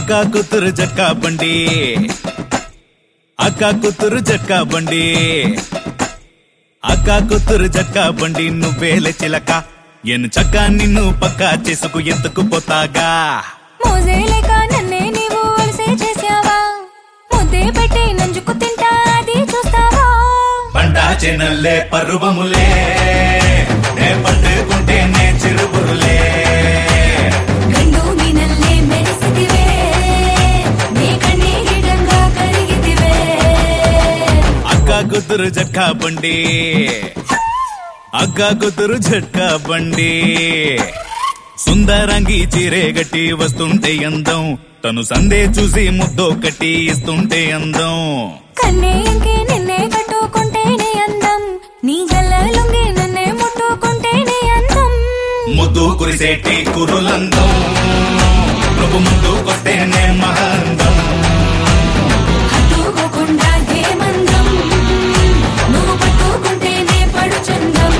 అక్క కూతురు జట్కా బండి అక్క కూతురు జట్కా బండి అక్క కూతురు జట్కా బండి నువ్వేలే చిలక ఎను చక్క నిన్ను పక్క చేసుకు ఎత్తుకుపోతాగా మోజే లేక నన్నే నీవు అలసే చేసావా ముద్దే పెట్టి నంజుకు తింటా అది చూస్తావా పంట చెనల్లే పర్వములే నే పట్టుకుంటే నే చిరుబురులే గండు మీనల్లే మెరిసిదివే నీ కన్నీరిడంగా కరిగిదివే అక్క కూతురు జట్కా బండి అక్క కూతురు జట్కా బండి సుందరంగి చీరే గట్టి వస్తుంటే అందం తను సందే చూసి ముద్దో కట్టి ఇస్తుంటే అందం కన్నే ఇంకే నిన్నే కట్టుకుంటేనే అందం నీ గల్ల లుంగి నన్నే ముట్టుకుంటేనే అందం ముద్దు కురిసేటి కురులందం నువ్వు ముందుకొస్తేనే మహాందం హత్తుకోకుండా ఏమందం నువ్వు పట్టుకుంటేనే పడుచందం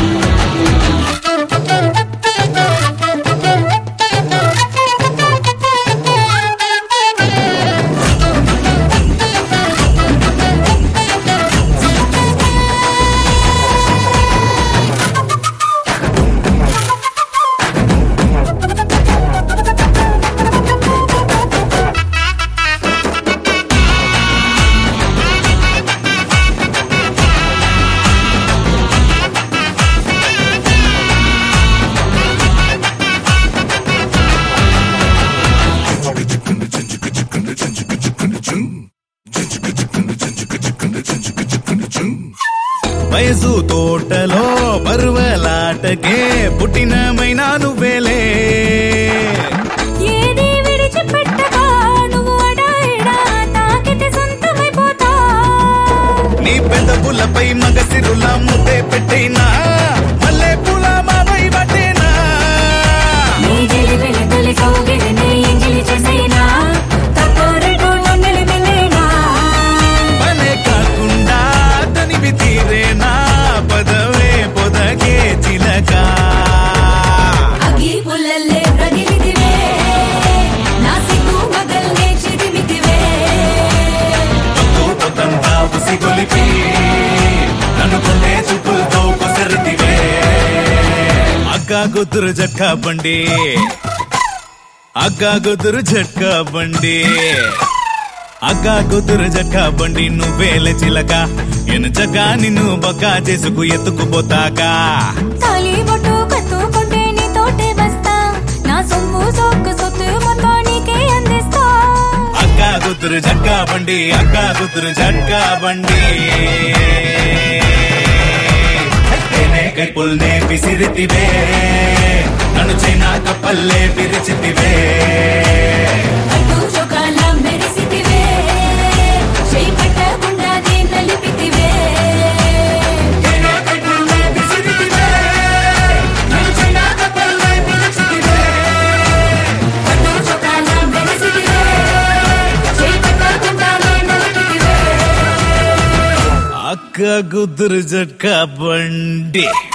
వయసు తోటలో పర్వలాటకే పుట్టినమైనా నువ్వేలే ఏది విడిచిపెట్టగా నువ్వు అడాయిడా తాకితే సొంతమైపోతా నీ పెదవులపై మగసిరుల ముద్దే పెట్టైనా మల్లె పూల మావై పట్టేనా నీ జిలిబిలి తొలి కౌగిలిని ఎంగిలి చేసేనా తక్కువ నన్నెలి మింగేనా పనే కాకుండా తనివి తీరేనా పదవే పొదగే చిలక అగ్గి పుల్లల్లే రగిలిదివే నా సిగ్గు మగల్నే చిదిమిదివే పొత్తంతా ఉసి గొలిపి నన్ను కొన్నే చూపులతో కొసరితివే అక్క కూతురు జట్కా బండి అక్క కూతురు జట్కా బండి అక్క కూతురు జట్కా బండి నువ్వేల చిలక ఎను చక్క నిన్ను బక్క చేసుకు ఎత్తుకుపోతాగా తాలి బొట్టు కత్తుకుంటే నీతోటే వస్తా నా సొమ్ము సొక్కు సొత్తు మొత్తం నీకే అందిస్తా అక్క కూతురు జట్కా బండి అక్క కూతురు జట్కా బండి తేనే కైపుల్నే విసిరితివే నన్ను చైనా కప్పల్లే పిరిచితివే అడ్డు చొక్కాల మెరిసితివే చేయి పట్టకుండా నలిపితివే తేనే కైపుల్నే విసిరితివే నన్ను చైనా కప్పల్లే పిరిచితివే అడ్డు చొక్కాల మెరిసితివే చేయి పట్టకుండా నలిపితివే అక్క కూతురు జట్కా బండి